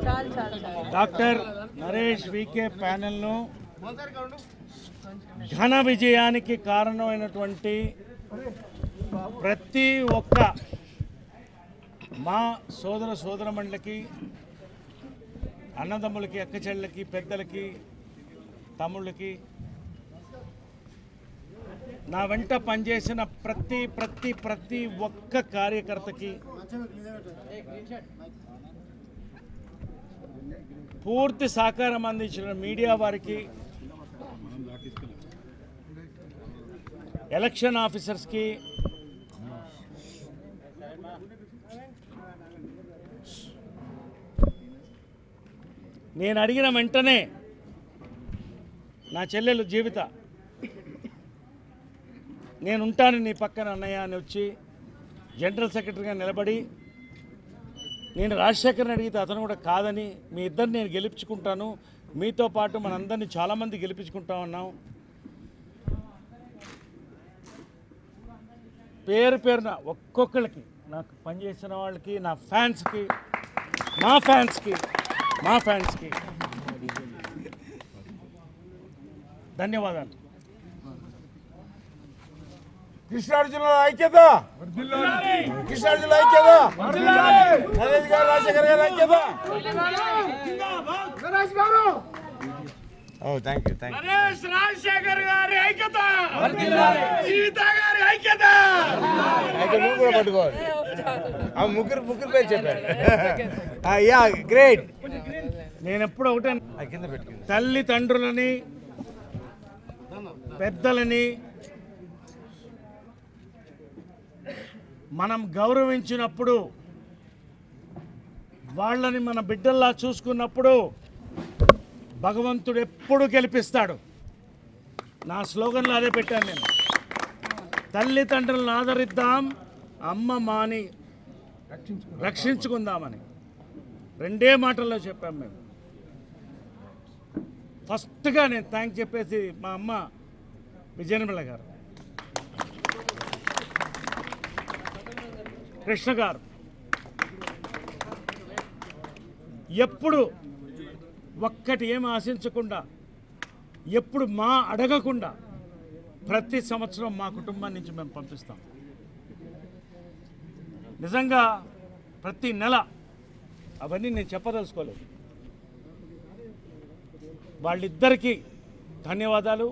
చాలు చాలు చాలు డాక్టర్ నరేష్ వికే ప్యానెల్ను ఘన విజయానికి కారణమైనటువంటి ప్రతి ఒక్క మా సోదర సోదరమండలకి అన్నదమ్ములకి అక్కచెళ్ళకి పెద్దలకి తమ్ముళ్ళకి నా వెంట పనిచేసిన ప్రతి ప్రతి ప్రతి ఒక్క కార్యకర్తకి పూర్తి సహకారం అందించిన మీడియా వారికి ఎలక్షన్ ఆఫీసర్స్కి నేను అడిగిన వెంటనే నా చెల్లెలు జీవిత నేను ఉంటాను నీ పక్కన అన్నయ్య అని వచ్చి జనరల్ సెక్రటరీగా నిలబడి నేను రాజశేఖర్ని అడిగితే అతను కూడా కాదని మీ ఇద్దరు నేను గెలిపించుకుంటాను మీతో పాటు మనందరినీ చాలామంది గెలిపించుకుంటామన్నాం పేరు పేరున ఒక్కొక్కరికి నాకు పనిచేసిన వాళ్ళకి నా ఫ్యాన్స్కి మా ఫ్యాన్స్కి మా ఫ్యాన్స్కి ధన్యవాదాలు కృష్ణార్జునుల ఐక్యత కృష్ణార్జునుల ఐక్యత నరేష్ గారు రాజశేఖర్ గారి ఐక్యత oh thank you thank you Naresh Rajasekhar గారి ఐక్యత జీవిత గారి ఐక్యత అయితే నువ్వు కూడా పట్టుకోవాలి ఆ ముగ్గురు ముగ్గురు పేరు చెప్పారు యా గ్రేట్ నేను ఎప్పుడు ఒకటే ఆ కింద పెట్టుకుంది తల్లిదండ్రులని పెద్దలని మనం గౌరవించినప్పుడు వాళ్ళని మన బిడ్డల్లా చూసుకున్నప్పుడు భగవంతుడు ఎప్పుడు గెలిపిస్తాడు నా స్లోగన్లో అదే పెట్టాను నేను తల్లిదండ్రులను ఆదరిద్దాం అమ్మ మాని రక్షించుకుందామని రెండే మాటల్లో చెప్పాం మేము ఫస్ట్గా నేను థ్యాంక్ చెప్పేసి మా అమ్మ విజయనిర్మల గారు కృష్ణ గారు ఎప్పుడు ఒక్కటి ఏం ఆశించకుండా ఎప్పుడు మా అడగకుండా ప్రతి సంవత్సరం మా కుటుంబం నుంచి మేము పంపిస్తాం నిజంగా ప్రతి నెల అవన్నీ నేను చెప్పదలుచుకోలేదు వాళ్ళిద్దరికీ ధన్యవాదాలు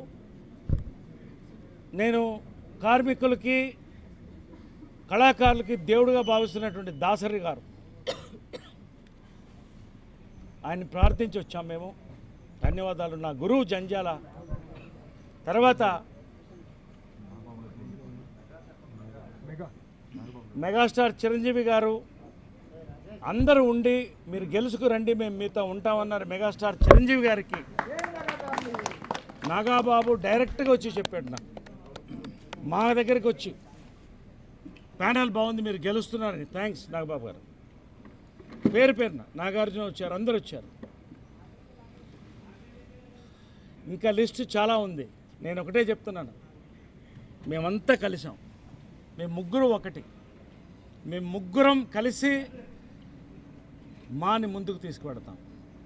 నేను కార్మికులకి కళాకారులకి దేవుడుగా భావిస్తున్నటువంటి దాసరి గారు ఆయన ప్రార్థించి వచ్చాం మేము ధన్యవాదాలు నా గురువు జంజాల తర్వాత మెగాస్టార్ చిరంజీవి గారు అందరూ ఉండి మీరు గెలుచుకు రండి మేము మీతో ఉంటామన్నారు మెగాస్టార్ చిరంజీవి గారికి నాగాబాబు డైరెక్ట్గా వచ్చి చెప్పాడు నాకు మా దగ్గరికి వచ్చి ప్యానల్ బాగుంది మీరు గెలుస్తున్నారని థ్యాంక్స్ నాగబాబు గారు పేరు పేరున నాగార్జున వచ్చారు అందరు వచ్చారు ఇంకా లిస్ట్ చాలా ఉంది నేను ఒకటే చెప్తున్నాను మేమంతా కలిసాం మేము ముగ్గురు ఒకటి మేము ముగ్గురం కలిసి మాని ముందుకు తీసుకువెడతాం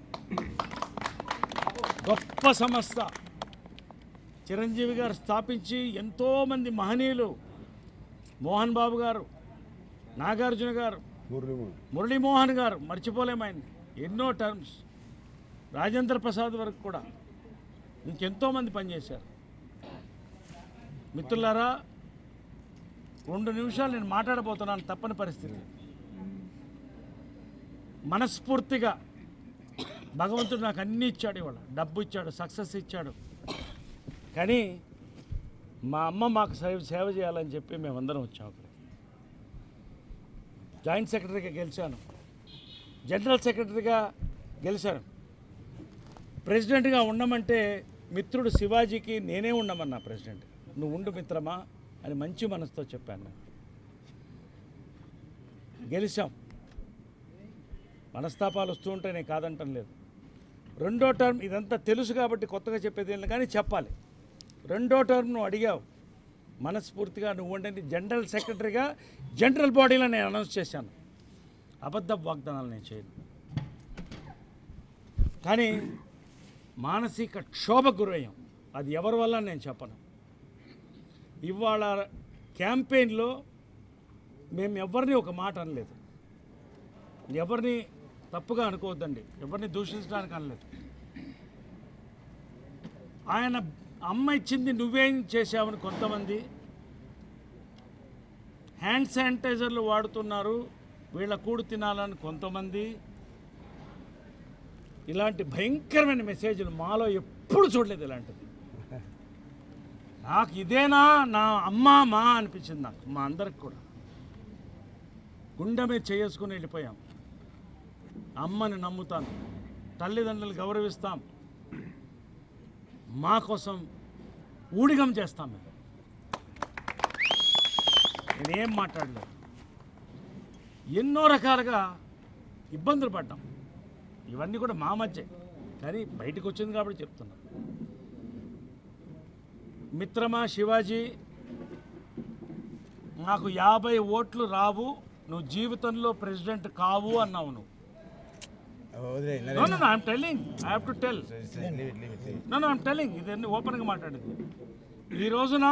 గొప్ప సంస్థ చిరంజీవి గారు స్థాపించి ఎంతోమంది మహనీయులు మోహన్ బాబు గారు నాగార్జున గారు మురళీమోహన్ గారు మర్చిపోలేము ఆయన ఎన్నో టర్మ్స్ రాజేంద్ర ప్రసాద్ వరకు కూడా ఇంకెంతోమంది పనిచేశారు మిత్రులారా రెండు నిమిషాలు నేను మాట్లాడబోతున్నాను తప్పని పరిస్థితి మనస్ఫూర్తిగా భగవంతుడు నాకు అన్నీ ఇచ్చాడు ఇవాళ డబ్బు ఇచ్చాడు సక్సెస్ ఇచ్చాడు కానీ మా అమ్మ మాకు సేవ సేవ చేయాలని చెప్పి మేమందరం వచ్చాం అక్కడ జాయింట్ సెక్రటరీగా గెలిచాను జనరల్ సెక్రటరీగా గెలిచాను ప్రెసిడెంట్గా ఉండమంటే మిత్రుడు శివాజీకి నేనే ఉండమన్నా ప్రెసిడెంట్ నువ్వు ఉండు మిత్రమా అని మంచి మనసుతో చెప్పాను నేను గెలిచాం మనస్తాపాలు వస్తూ ఉంటే నేను కాదంటం లేదు రెండో టర్మ్ ఇదంతా తెలుసు కాబట్టి కొత్తగా చెప్పేది ఏం లేదు కానీ చెప్పాలి రెండో టర్మ్ నువ్వు అడిగావు మనస్ఫూర్తిగా నువ్వు ఉండండి జనరల్ సెక్రటరీగా జనరల్ బాడీలో నేను అనౌన్స్ చేశాను అబద్ధ వాగ్దానాలు నేను చేయను కానీ మానసిక క్షోభకు గురయ్యాం అది ఎవరి వల్ల నేను చెప్పను ఇవాళ క్యాంపెయిన్లో మేము ఎవరిని ఒక మాట అనలేదు ఎవరిని తప్పుగా అనుకోవద్దండి ఎవరిని దూషించడానికి అనలేదు ఆయన అమ్మ ఇచ్చింది నువ్వేం చేసావని కొంతమంది హ్యాండ్ శానిటైజర్లు వాడుతున్నారు వీళ్ళ కూడు తినాలని కొంతమంది ఇలాంటి భయంకరమైన మెసేజ్లు మాలో ఎప్పుడు చూడలేదు ఇలాంటిది నాకు ఇదేనా నా అమ్మ మా అనిపించింది నాకు మా అందరికి కూడా గుండె మీద చేసుకుని వెళ్ళిపోయాం అమ్మని నమ్ముతాను తల్లిదండ్రులు గౌరవిస్తాం మా కోసం ఊడిగం చేస్తాం మేము నేనేం మాట్లాడలేదు ఎన్నో రకాలుగా ఇబ్బందులు పడ్డాం ఇవన్నీ కూడా మా మధ్య కానీ బయటకు వచ్చింది కాబట్టి చెప్తున్నా మిత్రమా శివాజీ నాకు యాభై ఓట్లు రావు నువ్వు జీవితంలో ప్రెసిడెంట్ కావు అన్నావు నువ్వు వదిలే no no I'm telling I have to tell leave it leave it no no I'm telling ఇది ఓపెన్గా మాట్లాడింది ఈ రోజున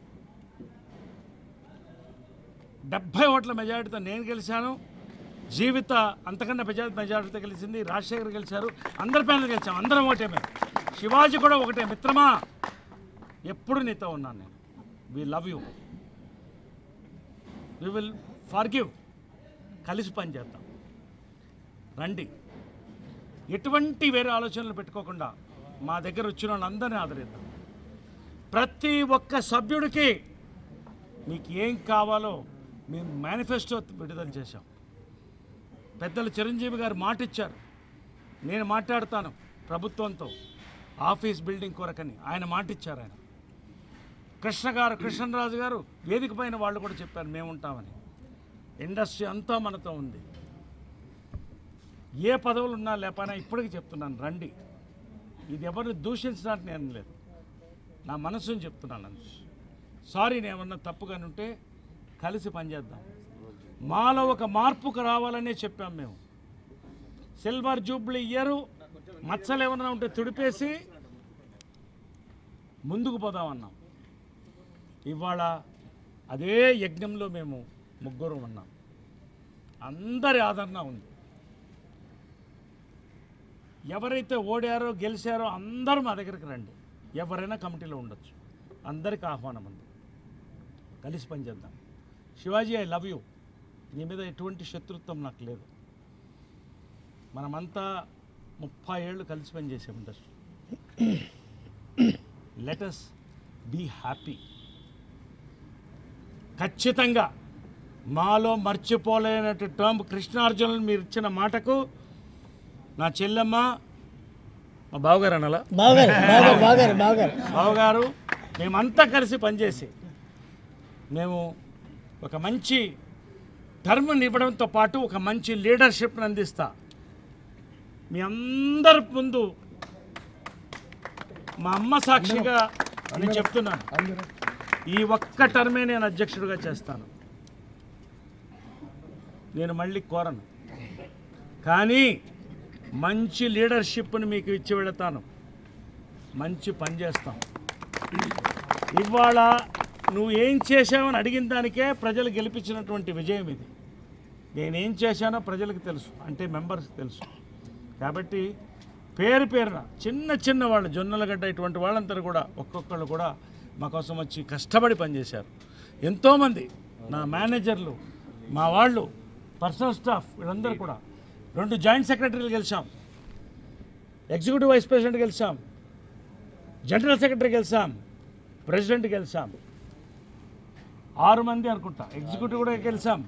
డెబ్భై ఓట్ల మెజారిటీతో నేను గెలిచాను జీవిత అంతకన్నా మెజారిటీ మెజారిటీతో గెలిచింది రాజశేఖర్ గెలిచారు అందరి పైన గెలిచాం అందరం ఒకటే మేము శివాజీ కూడా ఒకటే మిత్రమా ఎప్పుడు నీతో ఉన్నాను నేను we love you we will forgive కలిసి పనిచేద్దాం రండి ఎటువంటి వేరే ఆలోచనలు పెట్టుకోకుండా మా దగ్గర వచ్చిన వాళ్ళందరినీ ఆదరిద్దాం ప్రతి ఒక్క సభ్యుడికి మీకు ఏం కావాలో మేము మేనిఫెస్టో విడుదల చేశాం పెద్దలు చిరంజీవి గారు మాట ఇచ్చారు నేను మాట్లాడతాను ప్రభుత్వంతో ఆఫీస్ బిల్డింగ్ కొరకని ఆయన మాట ఇచ్చారు ఆయన కృష్ణ గారు కృష్ణరాజు గారు వేదిక పైన వాళ్ళు కూడా చెప్పారు మేము ఉంటామని ఇండస్ట్రీ అంతా మనతో ఉంది ఏ పదవులు ఉన్నా లేకపోయినా ఇప్పటికీ చెప్తున్నాను రండి ఇది ఎవరిని దూషించడానికి నేను లేదు నా మనసుని చెప్తున్నాను అంతే సారీ నేను ఏమన్నా తప్పుగాని ఉంటే కలిసి పనిచేద్దాం మాలో ఒక మార్పుకు రావాలనే చెప్పాం మేము సిల్వర్ జూబ్లీ ఇయర్ మచ్చలు ఏమన్నా ఉంటే తుడిపేసి ముందుకు పోదామన్నాం ఇవాళ అదే యజ్ఞంలో మేము ముగ్గురు ఉన్నాం అందరి ఆదరణ ఉంది ఎవరైతే ఓడారో గెలిచారో అందరూ మా దగ్గరికి రండి ఎవరైనా కమిటీలో ఉండొచ్చు అందరికి ఆహ్వానం ఉంది కలిసి పనిచేద్దాం శివాజీ ఐ లవ్ యూ నీ మీద ఎటువంటి శత్రుత్వం నాకు లేదు మనమంతా ముప్పై ఏళ్ళు కలిసి పనిచేసాం ఇండస్ట్రీ లెటస్ బీ హ్యాపీ ఖచ్చితంగా మాలో మర్చిపోలేనట్టు టర్మ్ కృష్ణార్జునులు మీరు ఇచ్చిన మాటకు నా చెల్లెమ్మ మా బావగారు అనాలా బాగారు బాగారు బాగారు బాగారు బావగారు మేమంతా కలిసి పనిచేసి మేము ఒక మంచి టర్మ్ని ఇవ్వడంతో పాటు ఒక మంచి లీడర్షిప్ని అందిస్తా మీ అందరి ముందు మా అమ్మ సాక్షిగా నేను చెప్తున్నాను ఈ ఒక్క టర్మే నేను అధ్యక్షుడిగా చేస్తాను నేను మళ్ళీ కోరను కానీ మంచి లీడర్షిప్ని మీకు ఇచ్చి వెళతాను మంచి పని చేస్తాం ఇవాళ నువ్వు ఏం చేశావని అడిగిన దానికే ప్రజలు గెలిపించినటువంటి విజయం ఇది నేనేం చేశానో ప్రజలకు తెలుసు అంటే మెంబర్స్ తెలుసు కాబట్టి పేరు పేరున చిన్న చిన్న వాళ్ళు జొన్నలగడ్డ ఇటువంటి వాళ్ళందరూ కూడా ఒక్కొక్కళ్ళు కూడా మా కోసం వచ్చి కష్టపడి పనిచేశారు ఎంతోమంది నా మేనేజర్లు మా వాళ్ళు పర్సనల్ స్టాఫ్ వీళ్ళందరూ కూడా రెండు జాయింట్ సెక్రటరీలు గెలిచాం ఎగ్జిక్యూటివ్ వైస్ ప్రెసిడెంట్ గెలిచాం జనరల్ సెక్రటరీ గెలిచాం ప్రెసిడెంట్ గెలిచాం ఆరు మంది అనుకుంటా ఎగ్జిక్యూటివ్ కూడా గెలిచాం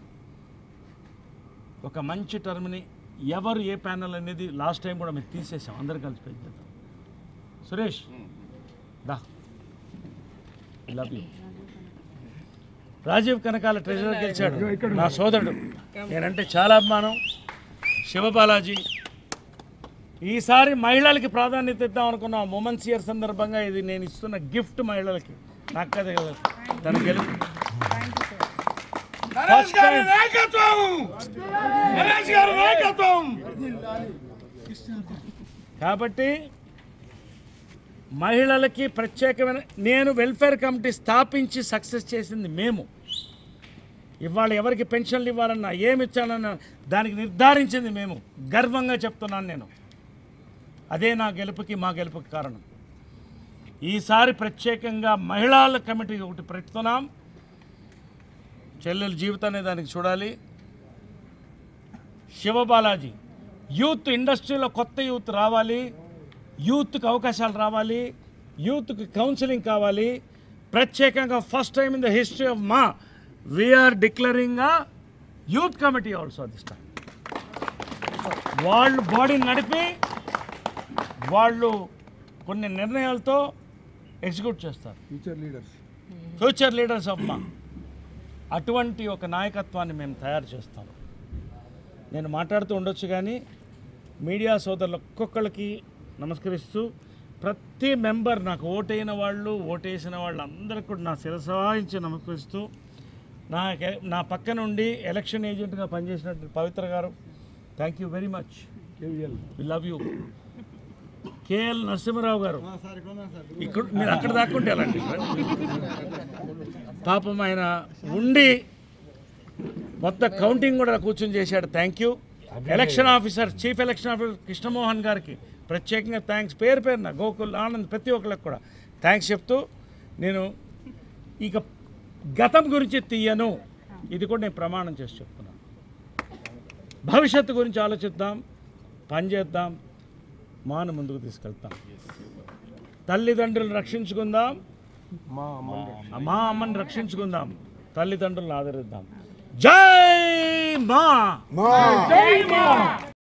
ఒక మంచి టర్మ్ని ఎవరు ఏ ప్యానల్ అనేది లాస్ట్ టైం కూడా మేము తీసేసాం అందరు కలిసి పెంచేద్దాం సురేష్ దా love you Rajeev Kanakala treasurer గెలిచాడు నా సోదరుడు నేనంటే చాలా అభిమానం శివబాలాజీ ఈసారి మహిళలకి ప్రాధాన్యత ఇద్దాం అనుకున్నాం ఉమెన్స్ ఇయర్ సందర్భంగా ఇది నేను ఇస్తున్న గిఫ్ట్ మహిళలకి నాకు కదా కదా తన గెలుపు First time. కాబట్టి మహిళలకి ప్రత్యేకమైన నేను వెల్ఫేర్ కమిటీ స్థాపించి సక్సెస్ చేసింది మేము ఇవాళ ఎవరికి పెన్షన్లు ఇవ్వాలన్నా ఏమి ఇచ్చాలన్నా దానికి నిర్ధారించింది మేము గర్వంగా చెప్తున్నాను నేను అదే నా గెలుపుకి మా గెలుపుకి కారణం ఈసారి ప్రత్యేకంగా మహిళల కమిటీ ఒకటి పెడుతున్నాం చెల్లెల జీవితాన్ని దానికి చూడాలి శివబాలాజీ యూత్ ఇండస్ట్రీలో కొత్త యూత్ రావాలి యూత్కి అవకాశాలు రావాలి యూత్కి కౌన్సిలింగ్ కావాలి ప్రత్యేకంగా first time in the history of MAA we are declaring youth committee also this time వాళ్ళు బాడీని నడిపి వాళ్ళు కొన్ని నిర్ణయాలతో ఎగ్జిక్యూట్ చేస్తారు future leaders future leaders of MAA అటువంటి ఒక నాయకత్వాన్ని మేము తయారు చేస్తాం నేను మాట్లాడుతూ ఉండొచ్చు కానీ మీడియా సోదరులు ఒక్కొక్కరికి నమస్కరిస్తూ ప్రతి మెంబర్ నాకు ఓటైన వాళ్ళు ఓటేసిన వాళ్ళు అందరికీ కూడా నా శిరసాయించి నమస్కరిస్తూ నా నా పక్క నుండి ఎలక్షన్ ఏజెంట్గా పనిచేసినట్టు Pavitra garu thank you very much we love you KL Narasimha Rao garu ఇక్కడ మీరు అక్కడ దాక్కుంటే ఎలాంటి పాపం ఆయన ఉండి మొత్తం కౌంటింగ్ కూడా కూర్చొని చేశాడు thank you election officer chief election officer Krishnamohan గారికి ప్రత్యేకంగా థ్యాంక్స్ పేరు పేరున గోకుల్ ఆనంద్ ప్రతి ఒక్కరికి కూడా థ్యాంక్స్ చెప్తూ నేను ఇక గతం గురించి తీయను ఇది కూడా నేను ప్రమాణం చేసి చెప్తున్నాను భవిష్యత్తు గురించి ఆలోచిద్దాం పనిచేద్దాం మాను ముందుకు తీసుకెళ్తాం తల్లిదండ్రులను రక్షించుకుందాం మా అమ్మ మా అమ్మని రక్షించుకుందాం తల్లిదండ్రులను ఆదరిద్దాం జై మా మా జై మా